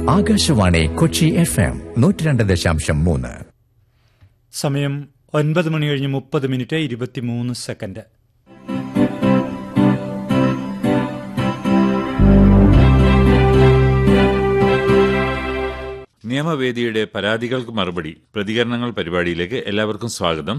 Akashvani Kochi F M നൂറ്റി രണ്ട് ദശാംശം മൂന്ന് സമയം ഒൻപത് മണി കഴിഞ്ഞ് മുപ്പത് മിനിറ്റ് ഇരുപത്തിമൂന്ന് സെക്കൻഡ് നിയമവേദിയുടെ പരാതികൾക്ക് മറുപടി പ്രതികരണങ്ങൾ പരിപാടിയിലേക്ക് എല്ലാവർക്കും സ്വാഗതം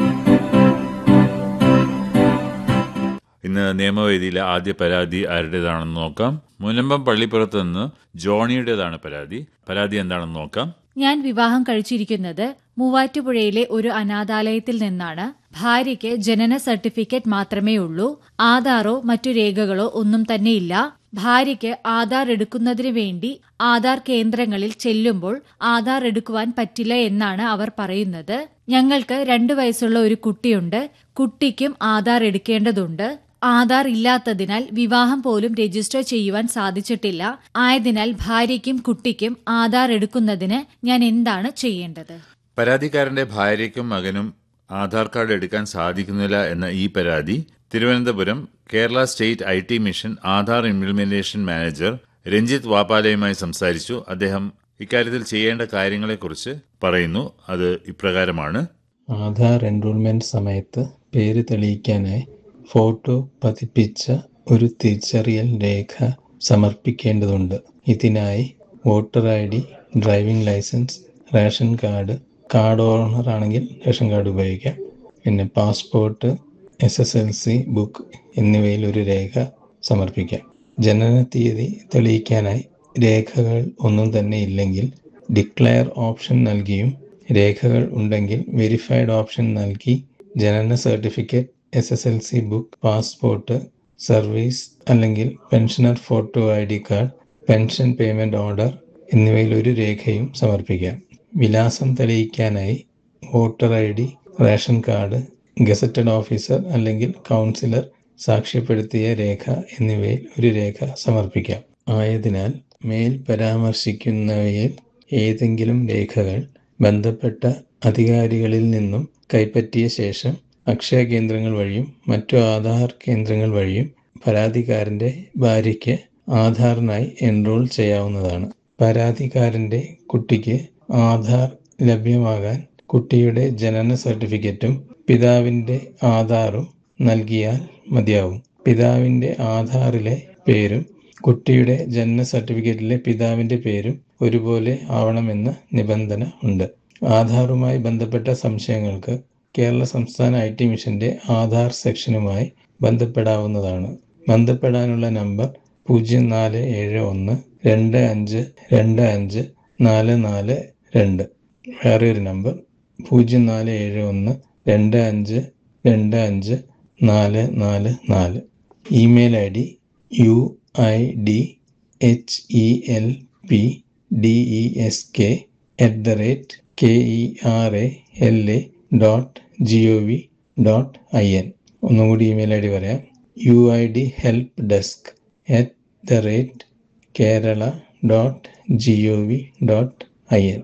ഇന്ന് നിയമവേദിയിലെ ആദ്യ പരാതി ആരുടേതാണെന്ന് നോക്കാം മുനമ്പം പള്ളിപ്പുറത്ത് നിന്ന് ജോണിയുടേതാണ് പരാതി പരാതി എന്താണെന്ന് നോക്കാം ഞാൻ വിവാഹം കഴിച്ചിരിക്കുന്നത് മൂവാറ്റുപുഴയിലെ ഒരു അനാഥാലയത്തിൽ നിന്നാണ് ഭാര്യയ്ക്ക് ജനന സർട്ടിഫിക്കറ്റ് മാത്രമേ ഉള്ളൂ ആധാറോ മറ്റു രേഖകളോ ഒന്നും തന്നെയില്ല ഭാര്യയ്ക്ക് ആധാർ എടുക്കുന്നതിന് വേണ്ടി ആധാർ കേന്ദ്രങ്ങളിൽ ചെല്ലുമ്പോൾ ആധാർ എടുക്കുവാൻ പറ്റില്ല എന്നാണ് അവർ പറയുന്നത് ഞങ്ങൾക്ക് രണ്ടു വയസ്സുള്ള ഒരു കുട്ടിയുണ്ട് കുട്ടിക്കും ആധാർ എടുക്കേണ്ടതുണ്ട് ആധാർ ഇല്ലാത്തതിനാൽ വിവാഹം പോലും രജിസ്റ്റർ ചെയ്യുവാൻ സാധിച്ചിട്ടില്ല ആയതിനാൽ ഭാര്യയ്ക്കും കുട്ടിക്കും ആധാർ എടുക്കുന്നതിന് ഞാൻ എന്താണ് ചെയ്യേണ്ടത് പരാതിക്കാരന്റെ ഭാര്യയ്ക്കും മകനും ആധാർ കാർഡ് എടുക്കാൻ സാധിക്കുന്നില്ല എന്ന ഈ പരാതി Thiruvananthapuram Kerala state I T mission Aadhaar implementation manager Ranjith വാപ്പാലയുമായി സംസാരിച്ചു അദ്ദേഹം ഇക്കാര്യത്തിൽ ചെയ്യേണ്ട കാര്യങ്ങളെക്കുറിച്ച് പറയുന്നു അത് ഇപ്രകാരമാണ് ആധാർ എൻറോൾമെന്റ് സമയത്ത് പേര് തെളിയിക്കാനായി ഫോട്ടോ പതിപ്പിച്ച ഒരു തിരിച്ചറിയൽ രേഖ സമർപ്പിക്കേണ്ടതുണ്ട് ഇതിനായി voter I D driving licence ration card card owner ആണെങ്കിൽ റേഷൻ കാർഡ് ഉപയോഗിക്കാം പിന്നെ passport S S L C book എന്നിവയിൽ ഒരു രേഖ സമർപ്പിക്കാം ജനന തീയതി തെളിയിക്കാനായി രേഖകൾ ഒന്നും തന്നെ ഇല്ലെങ്കിൽ ഡിക്ലെയർ ഓപ്ഷൻ നൽകിയും രേഖകൾ ഉണ്ടെങ്കിൽ വെരിഫൈഡ് ഓപ്ഷൻ നൽകി ജനന certificate S S L C book passport service അല്ലെങ്കിൽ pensioner photo I D card pension payment order എന്നിവയിൽ ഒരു രേഖയും സമർപ്പിക്കാം വിലാസം തെളിയിക്കാനായി voter I D ration card gazetted officer അല്ലെങ്കിൽ കൗൺസിലർ സാക്ഷ്യപ്പെടുത്തിയ രേഖ എന്നിവയിൽ ഒരു രേഖ സമർപ്പിക്കാം ആയതിനാൽ മേൽ പരാമർശിക്കുന്നവയിൽ ഏതെങ്കിലും രേഖകൾ ബന്ധപ്പെട്ട അധികാരികളിൽ നിന്നും കൈപ്പറ്റിയ ശേഷം അക്ഷയ കേന്ദ്രങ്ങൾ വഴിയും മറ്റു ആധാർ കേന്ദ്രങ്ങൾ വഴിയും പരാതിക്കാരന്റെ ഭാര്യയ്ക്ക് ആധാറിനായി എൻറോൾ ചെയ്യാവുന്നതാണ് പരാതിക്കാരന്റെ കുട്ടിക്ക് ആധാർ ലഭ്യമാകാൻ കുട്ടിയുടെ ജനന സർട്ടിഫിക്കറ്റും പിതാവിന്റെ ആധാറും നൽകിയാൽ മതിയാവും പിതാവിന്റെ ആധാറിലെ പേരും കുട്ടിയുടെ ജനന സർട്ടിഫിക്കറ്റിലെ പിതാവിന്റെ പേരും ഒരുപോലെ ആവണമെന്ന നിബന്ധന ഉണ്ട് ആധാറുമായി ബന്ധപ്പെട്ട സംശയങ്ങൾക്ക് കേരള സംസ്ഥാന ഐ ടി മിഷന്റെ ആധാർ സെക്ഷനുമായി ബന്ധപ്പെടാവുന്നതാണ് ബന്ധപ്പെടാനുള്ള നമ്പർ പൂജ്യം നാല് ഏഴ് ഒന്ന് രണ്ട് അഞ്ച് രണ്ട് അഞ്ച് നാല് നാല് രണ്ട് വേറെ ഒരു നമ്പർ പൂജ്യം നാല് ഏഴ് ഒന്ന് രണ്ട് അഞ്ച് രണ്ട് അഞ്ച് നാല് നാല് നാല് email I D U I D H E L P D E S K at the rate K E R A L A dot G O V dot I N ഒന്നും കൂടി ഇമെയിൽ ഐ ഡി പറയാം U I D help desk at the rate Kerala dot G O V dot I N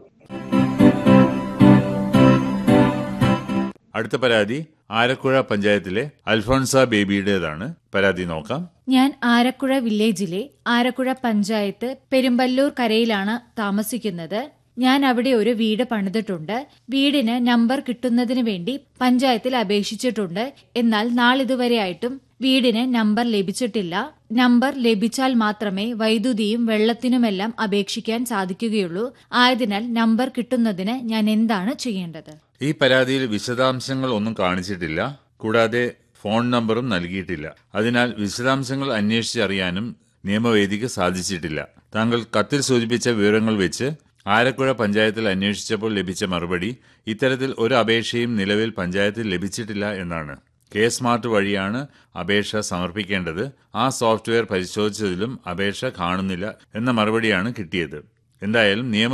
അടുത്ത പരാതി ആലക്കുഴ പഞ്ചായത്തിലെ അൽഫോൺസ ബേബിയുടേതാണ് പരാതി നോക്കാം ഞാൻ ആരക്കുഴ വില്ലേജിലെ ആരക്കുഴ പഞ്ചായത്ത് പെരുമ്പല്ലൂർ കരയിലാണ് താമസിക്കുന്നത് ഞാൻ അവിടെ ഒരു വീട് പണിതിട്ടുണ്ട് വീടിന് നമ്പർ കിട്ടുന്നതിന് വേണ്ടി പഞ്ചായത്തിൽ അപേക്ഷിച്ചിട്ടുണ്ട് എന്നാൽ നാളിതുവരെയായിട്ടും വീടിന് നമ്പർ ലഭിച്ചിട്ടില്ല നമ്പർ ലഭിച്ചാൽ മാത്രമേ വൈദ്യുതിയും വെള്ളത്തിനുമെല്ലാം അപേക്ഷിക്കാൻ സാധിക്കുകയുള്ളൂ ആയതിനാൽ നമ്പർ കിട്ടുന്നതിന് ഞാൻ എന്താണ് ചെയ്യേണ്ടത് ഈ പരാതിയിൽ വിശദാംശങ്ങൾ ഒന്നും കാണിച്ചിട്ടില്ല കൂടാതെ ഫോൺ നമ്പറും നൽകിയിട്ടില്ല അതിനാൽ വിശദാംശങ്ങൾ അന്വേഷിച്ചറിയാനും നിയമവേദിക്ക് സാധിച്ചിട്ടില്ല താങ്കൾ കത്തിൽ സൂചിപ്പിച്ച വിവരങ്ങൾ വെച്ച് ആലക്കുഴ പഞ്ചായത്തിൽ അന്വേഷിച്ചപ്പോൾ ലഭിച്ച മറുപടി ഇത്തരത്തിൽ ഒരു അപേക്ഷയും നിലവിൽ പഞ്ചായത്തിൽ ലഭിച്ചിട്ടില്ല എന്നാണ് കെ സ്മാർട്ട് വഴിയാണ് അപേക്ഷ സമർപ്പിക്കേണ്ടത് ആ സോഫ്റ്റ്വെയർ പരിശോധിച്ചതിലും അപേക്ഷ കാണുന്നില്ല എന്ന മറുപടിയാണ് കിട്ടിയത് എന്തായാലും നിയമ